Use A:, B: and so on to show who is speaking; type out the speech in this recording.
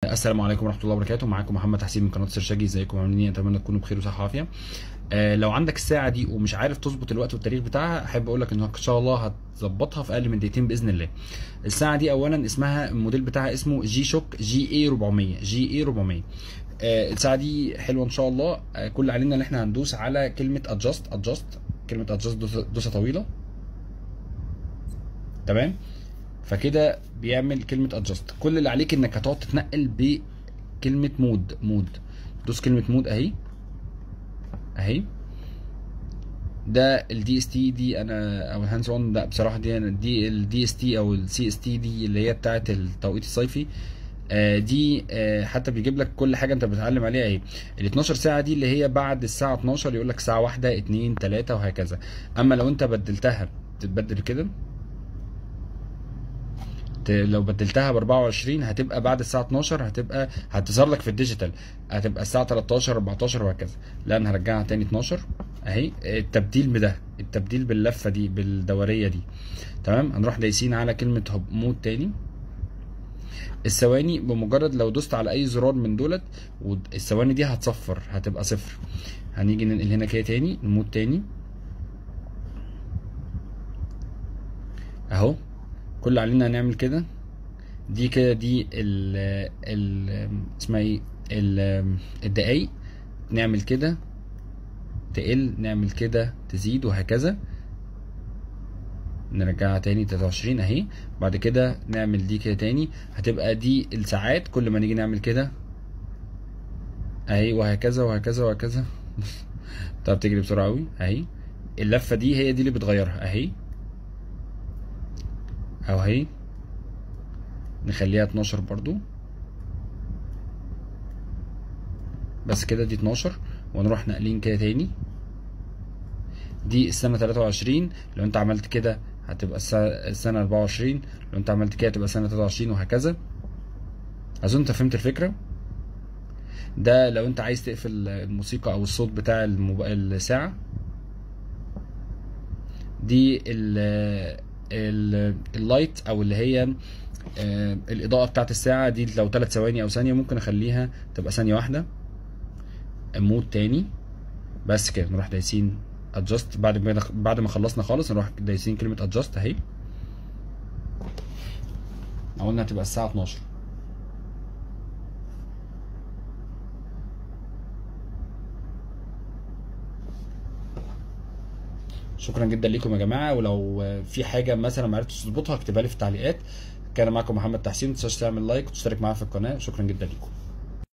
A: السلام عليكم ورحمه الله وبركاته معاكم محمد حسين من قناه سرشاجي ازيكم عاملين ايه اتمنى تكونوا بخير وصحه وعافيه آه لو عندك الساعه دي ومش عارف تظبط الوقت والتاريخ بتاعها احب اقول لك انك ان شاء الله هتظبطها في اقل من دقيقتين باذن الله الساعه دي اولا اسمها الموديل بتاعها اسمه جي شوك جي اي 400 جي اي 400 آه الساعه دي حلوه ان شاء الله آه كل اللي علينا ان احنا هندوس على كلمه ادجاست ادجاست كلمه ادجاست دوسه طويله تمام فكده بيعمل كلمه ادجاست كل اللي عليك انك هتقعد تتنقل بكلمه مود مود دوس كلمه مود اهي اهي ده الدي اس تي دي انا او الهاندز اون لا بصراحه دي انا دي الدي اس تي او السي اس تي دي اللي هي بتاعه التوقيت الصيفي آه دي آه حتى بيجيب لك كل حاجه انت بتتعلم عليها اهي ال 12 ساعه دي اللي هي بعد الساعه 12 يقول لك ساعه واحده 2 3 وهكذا اما لو انت بدلتها تتبدل كده لو بدلتها ب 24 هتبقى بعد الساعه 12 هتبقى هتظهر لك في الديجيتال هتبقى الساعه 13 14 وهكذا لا انا هرجعها تاني 12 اهي التبديل بده التبديل باللفه دي بالدوريه دي تمام هنروح دايسين على كلمه مود تاني الثواني بمجرد لو دوست على اي زرار من دولت والثواني دي هتصفر هتبقى صفر هنيجي ننقل هنا كده تاني المود تاني اهو كل اللي علينا هنعمل كده دي كده دي ال ال اسمها ايه الدقايق نعمل كده تقل نعمل كده تزيد وهكذا نرجعها تاني 23 اهي بعد كده نعمل دي كده تاني هتبقى دي الساعات كل ما نيجي نعمل كده اهي وهكذا وهكذا وهكذا طب تجري بسرعه قوي اهي اللفه دي هي دي اللي بتغيرها اهي اهو اهي نخليها 12 برضو بس كده دي 12 ونروح ناقلين كده تاني دي السنة 23 لو انت عملت كده هتبقى السنة 24 لو انت عملت كده تبقى سنة 23 وهكذا اظن انت فهمت الفكرة ده لو انت عايز تقفل الموسيقى او الصوت بتاع الموب... الساعة دي ال اللايت او اللي هي آه الاضاءه بتاعت الساعه دي لو 3 ثواني او ثانيه ممكن اخليها تبقى ثانيه واحده مود تاني بس كده نروح دايسين ادجست بعد ما بعد ما خلصنا خالص نروح دايسين كلمه ادجست اهي قلنا هتبقى الساعه 12 شكرا جدا ليكم يا جماعه ولو في حاجه مثلا ما عرفتش تظبطها اكتبها لي في التعليقات كان معكم محمد تحسين ما تنساش تعمل لايك وتشترك معايا في القناه شكرا جدا ليكم